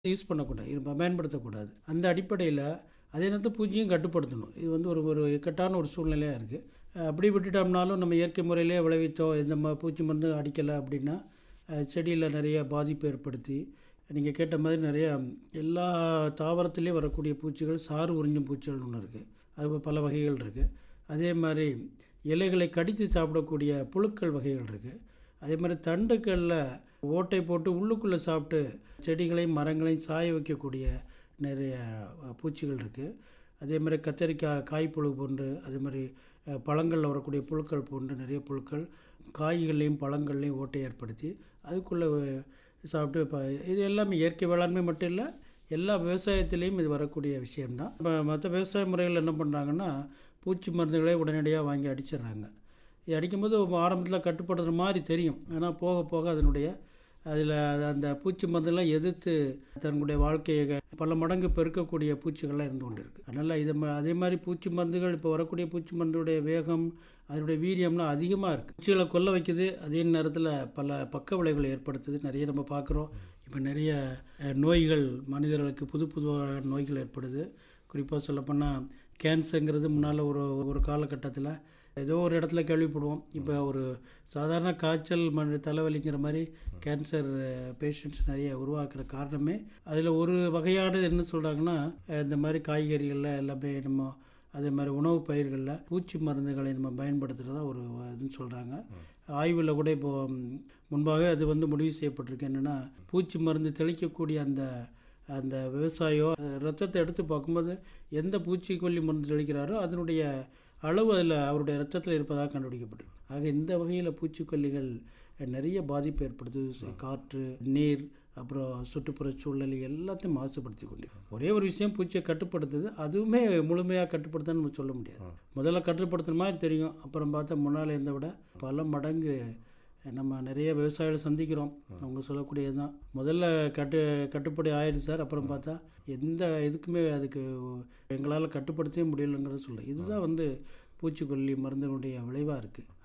use பண்ணக்கூடாது இது ப- பயன்படுத்தக்கூடாது அந்த அடிப்படையில் அதே நேரத்தில் பூச்சியும் கட்டுப்படுத்தணும் இது வந்து ஒரு ஒரு இக்கட்டான ஒரு சூழ்நிலையாக இருக்குது அப்படி விட்டுட்டோம்னாலும் நம்ம இயற்கை முறையிலே விளைவித்தோம் எந்த ம பூச்சி மருந்து அடிக்கலை அப்படின்னா செடியில் நிறைய பாதிப்பு ஏற்படுத்தி நீங்கள் கேட்ட மாதிரி நிறைய எல்லா தாவரத்துலேயும் வரக்கூடிய பூச்சிகள் சாறு உறிஞ்சும் பூச்சிகள் ஒன்று இருக்குது அது பல வகைகள் இருக்குது அதே மாதிரி இலைகளை கடித்து சாப்பிடக்கூடிய புழுக்கள் வகைகள் இருக்குது அதே மாதிரி தண்டுக்களில் ஓட்டை போட்டு உள்ளுக்குள்ளே சாப்பிட்டு செடிகளையும் மரங்களையும் சாய வைக்கக்கூடிய நிறைய அஹ், பூச்சிகள் இருக்குது அதே மாதிரி கத்தரிக்காய் காய்ப்புழு போன்று அதே மாதிரி அஹ், பழங்களில் வரக்கூடிய புழுக்கள் போன்று நிறைய புழுக்கள் காய்கள்லையும் பழங்கள்லையும் ஓட்டை ஏற்படுத்தி அதுக்குள்ளே சாப்பிட்டு இப்போ இது எல்லாமே இயற்கை வேளாண்மை மட்டும் இல்லை எல்லா விவசாயத்திலையும் இது வரக்கூடிய விஷயம்தான் இப்போ மற்ற விவசாய முறைகள் என்ன பண்ணுறாங்கன்னா பூச்சி மருந்துகளே உடனடியாக வாங்கி அடிச்சிடுறாங்க இது அடிக்கும்போது ஆரம்பத்தில் கட்டுப்படுத்துகிற மாதிரி தெரியும் ஆனால் போக போக அதனுடைய அதில் அந்த பூச்சி மருந்தெல்லாம் எதிர்த்து தன்னுடைய வாழ்க்கையை க- பல மடங்கு பெருக்கக்கூடிய பூச்சிகள்லாம் இருந்து கொண்டு இருக்குது அதனால் இது ம- அதே மாதிரி பூச்சி மருந்துகள் இப்போ வரக்கூடிய பூச்சி மருந்துடைய வேகம் அதனுடைய வீரியம்லாம் அதிகமாக இருக்குது பூச்சிகளை கொல்ல வைக்குது அதே நேரத்தில் பல பக்க விளைவுகளை ஏற்படுத்துது நிறைய நம்ம பார்க்குறோம் இப்போ நிறைய அஹ், நோய்கள் மனிதர்களுக்கு புது புது வகையான நோய்கள் ஏற்படுது குறிப்பாக சொல்லப்போனால் கேன்சருங்கிறது முன்னால் ஒரு ஒரு காலகட்டத்தில் ஏதோ ஒரு இடத்துல கேள்விப்படுவோம் இப்போ ஒரு சாதாரண காய்ச்சல் மன தலைவலிங்கிற மாதிரி கேன்சர் பேஷண்ட்ஸ் நிறைய உருவாக்குற காரணமே அதில் ஒரு வகையானது என்ன சொல்கிறாங்கன்னா இந்த மாதிரி காய்கறிகளில் எல்லாமே நம்ம அதே மாதிரி உணவு பயிர்களில் பூச்சி மருந்துகளை நம்ம பயன்படுத்துகிறதா ஒரு இதுன்னு சொல்கிறாங்க ஆய்வில் கூட இப்போ ம், முன்பாக அது வந்து முடிவு செய்யப்பட்டிருக்கு என்னென்னா பூச்சி மருந்து தெளிக்கக்கூடிய அந்த அந்த விவசாயோ ரத்தத்தை எடுத்து பார்க்கும்போது எந்த பூச்சிக்கொல்லி மருந்து தெளிக்கிறாரோ அதனுடைய அளவு அதில் அவருடைய ரத்தத்தில் இருப்பதாக கண்டுபிடிக்கப்பட்டிருக்கு ஆக இந்த வகையில் பூச்சிக்கொல்லிகள் நிறைய பாதிப்பு ஏற்படுத்துது காற்று நீர் அப்புறம் சுற்றுப்புற சூழ்நிலை எல்லாத்தையும் மாசுபடுத்தி கொண்டு ஒரே ஒரு விஷயம் பூச்சியை கட்டுப்படுத்துது அதுவுமே முழுமையாக கட்டுப்படுத்தன்னு நம்ம சொல்ல முடியாது முதல்ல கட்டுப்படுத்துற மாதிரி தெரியும் அப்புறம் பார்த்தா முன்னால் இருந்த விட பல மடங்கு நம்ம நிறைய விவசாயிகள் சந்திக்கிறோம் அவங்க சொல்லக்கூடியது தான் முதல்ல கட்டு கட்டுப்படி ஆயிடுச்சு சார் அப்புறம் பார்த்தா எந்த இதுக்குமே அதுக்கு எங்களால் கட்டுப்படுத்தவே முடியலைங்கிறத சொல்ல இதுதான் வந்து பூச்சிக்கொல்லி மருந்துகளுடைய விளைவாக இருக்குது